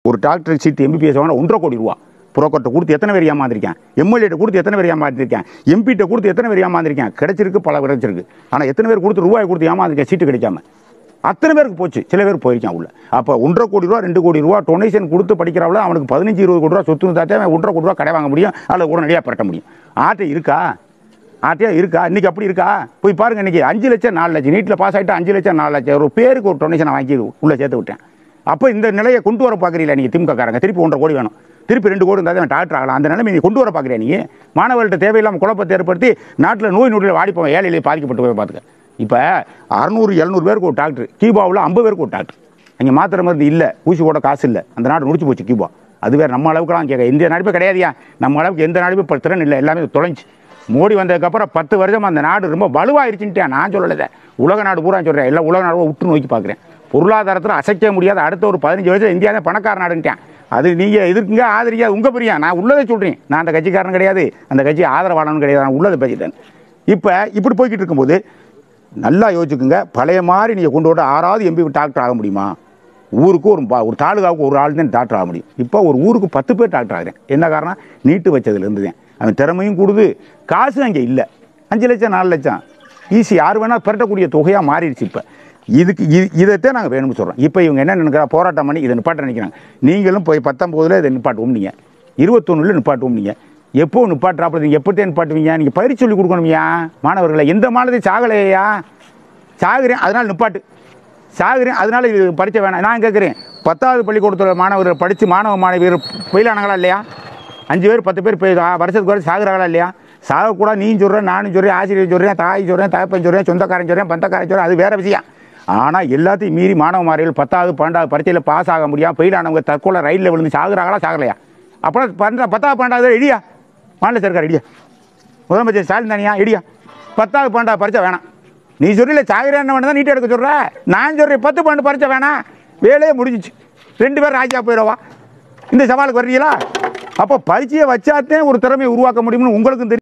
ஒரு doctor seat MBBS வாங்கினா ஒன்றரை கோடி ரூபா புரோக்கர்ட்ட கொடுத்து எத்தனை பேர் ஏமாந்திருக்கேன் எம்எல்ஏட்ட கொடுத்து எத்தனை பேர் ஏமாந்திருக்கேன் எம்பிட்ட கொடுத்து எத்தனை பேர் ஏமாந்திருக்கேன் கிடைச்சிருக்கு பல கிடைச்சிருக்கு ஆனால் எத்தனை பேர் கொடுத்து ரூபாய் கொடுத்து ஏமாந்திருக்கேன் சீட்டு கிடைக்காம அத்தனை பேருக்கு போச்சு சில பேர் போயிருக்கான் உள்ள அப்போ ஒன்றரை கோடி ரூபா ரெண்டு கோடி ரூபா டொனேஷன் கொடுத்து படிக்கிறவள அவனுக்கு பதினஞ்சு இருபது கோடி ரூபா சொத்து இருந்தாத்தே அவன் ஒன்றரை கோடி ரூபா கடை வாங்க முடியும் அதில் உடனடியாக பரட்ட முடியும் ஆட்டை இருக்கா ஆட்டையா இருக்கா இன்னைக்கு அப்படி இருக்கா போய் பாருங்க இன்னைக்கு அஞ்சு லட்சம் நாலு லட்சம் நீட்டில் பாஸ் ஆகிட்டு அஞ்சு லட்சம் நாலு லட்சம் ஒரு பேருக்கு ஒரு டொனேஷனை வாங்கி உள்ள சேர்த்து விட்டேன் அப்போ இந்த நிலையை கொண்டு வர பார்க்குறீங்களா நீங்கள் திமுக காரங்க திருப்பி ஒன்றரை கோடி வேணும் திருப்பி ரெண்டு கோடி இருந்தால் தான் டாக்டர் ஆகலாம் அந்த நிலைமை நீ கொண்டு வர பார்க்குறியா நீ மாணவர்கள்ட்ட தேவையில்லாமல் குழப்பத்தை ஏற்படுத்தி நாட்டில் நோய் நொடியில் வாடிப்போம் ஏழையிலே பாதிக்கப்பட்டு போய் பார்த்துக்க இப்போ அறநூறு எழுநூறு பேருக்கு ஒரு டாக்டர் கியூபாவில் ஐம்பது பேருக்கு ஒரு டாக்டர் அங்கே மாத்திரை மருந்து இல்லை ஊசி போட காசு இல்லை அந்த நாடு முடிச்சு போச்சு கியூபா அது வேறு நம்ம அளவுக்குலாம் கேட்க இந்த நாடுமே கிடையாதுயா நம்ம அளவுக்கு எந்த நாடுமே இப்போ திறன் இல்லை எல்லாமே தொலைஞ்சு மோடி வந்ததுக்கப்புறம் பத்து வருஷம் அந்த நாடு ரொம்ப வலுவாயிருச்சுன்ட்டு நான் சொல்லலை உலக நாடு பூரா சொல்கிறேன் எல்லாம் உலக நாடு உற்று நோக்கி பார்க்குறேன் பொருளாதாரத்தில் அசைக்க முடியாத அடுத்த ஒரு பதினஞ்சு வருஷம் இந்தியா தான் பணக்கார நாடுன்ட்டேன் அது நீங்கள் எதிர்க்குங்க ஆதரிங்க அது உங்கள் பிரியா நான் உள்ளதை சொல்கிறேன் நான் அந்த கட்சிக்காரன் கிடையாது அந்த கட்சி ஆதரவாளனும் கிடையாது நான் உள்ளதை பேசிட்டேன் இப்போ இப்படி போய்கிட்டு இருக்கும்போது நல்லா யோசிச்சுக்குங்க பழைய மாதிரி நீங்கள் கொண்டு வர ஆறாவது எம்பி டாக்டர் ஆக முடியுமா ஊருக்கு ஒரு பா- ஒரு தாலுகாவுக்கு ஒரு ஆள் தான் டாக்டர் ஆக முடியும் இப்போ ஒரு ஊருக்கு பத்து பேர் டாக்டர் ஆகிறேன் என்ன காரணம் நீட்டு வச்சதுலேருந்து தான் அவன் திறமையும் கூடுது காசு அங்கே இல்லை அஞ்சு லட்சம் நாலு லட்சம் ஈஸி யார் வேணால் பெரட்டக்கூடிய தொகையாக மாறிடுச்சு இப்போ இதுக்கு இது இதைத்தான் நாங்கள் வேணும்னு சொல்கிறோம் இப்போ இவங்க என்ன நினைக்கிறா போராட்டம் பண்ணி இதை நிப்பாட்ட நினைக்கிறாங்க நீங்களும் போய் பத்தொம்போதில் இதை நிப்பாட்டுவோம் நீங்கள் இருபத்தொன்னுல நிப்பாட்டுவோம் நீங்கள் எப்போ நிப்பாட்டுறாப்புல நீங்கள் எப்போத்தே நிப்பாட்டுவீங்க நீங்கள் பயிற்சி சொல்லி கொடுக்கணும்யா மாணவர்களை எந்த மாணவத்தையும் சாகலையா சாகுறேன் அதனால் நிப்பாட்டு சாகுறேன் அதனால இது படிக்க வேணாம் நான் கேட்குறேன் பத்தாவது பள்ளிக்கூடத்தில் மாணவர்கள் படித்து மாணவ மாணவியர் ஃபெயிலானாங்களா இல்லையா அஞ்சு பேர் பத்து பேர் போய் வருஷத்துக்கு வரை சாகுறாங்களா இல்லையா சாகக்கூடாது நீ சொல்கிறேன் நானும் சொல்கிறேன் ஆசிரியர் சொல்கிறேன் தாய் சொல்கிறேன் தகப்பன் சொல்கிறேன் சொந்தக்காரன் சொல்கிறேன் பந்தக்காரன் சொல்கிறேன் அது வேறு விஷயம் ஆனால் எல்லாத்தையும் மீறி மாணவ மாணவிகள் பத்தாவது பன்னெண்டாவது பரீட்சையில் பாஸ் ஆக முடியாமல் ஃபெயிலானவங்க தற்கொலை ரயிலில் விழுந்து சாகுறாங்களா சாகலையா அப்புறம் பன்னெண்டு பத்தாவது பன்னெண்டாவது இடியா மாநில சர்க்கார் இடியா முதலமைச்சர் ஸ்டாலின் தானியா இடியா பத்தாவது பன்னெண்டாவது பரிச்சை வேணாம் நீ சொல்லல சாகுறேன்னு வேணும் தான் நீட் எடுக்க சொல்ற நான் சொல்கிறேன் பத்து பன்னெண்டு பரிச்சை வேணாம் வேலையே முடிஞ்சிச்சு ரெண்டு பேரும் ராஜா போயிடவா இந்த சவாலுக்கு வர்றீங்களா அப்போ பரீட்சையை வச்சாத்தே ஒரு திறமையை உருவாக்க முடியும்னு உங்களுக்கும் தெரியும்